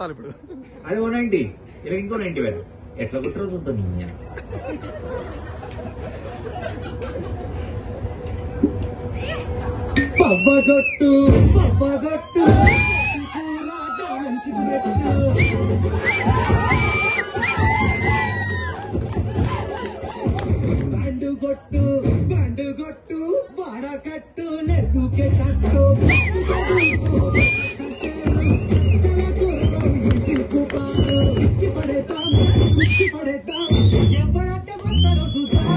కొట్టాలి ఇప్పుడు అది ఓ నైన్టీ ఇలా ఇంకో నైన్టీ వేలు ఎట్లా కుట్టారో చూద్దాం నీ అన్న. పవ్వగొట్టు పవ్వగొట్టు మంచి బండు కొట్టు బండు కొట్టు వాడకట్టు నెసుకే కట్టు ఇచ్చి పడేద్దాం ఇచ్చి పడేద్దాం ఎవడంటే వస్తాడో చూద్దాం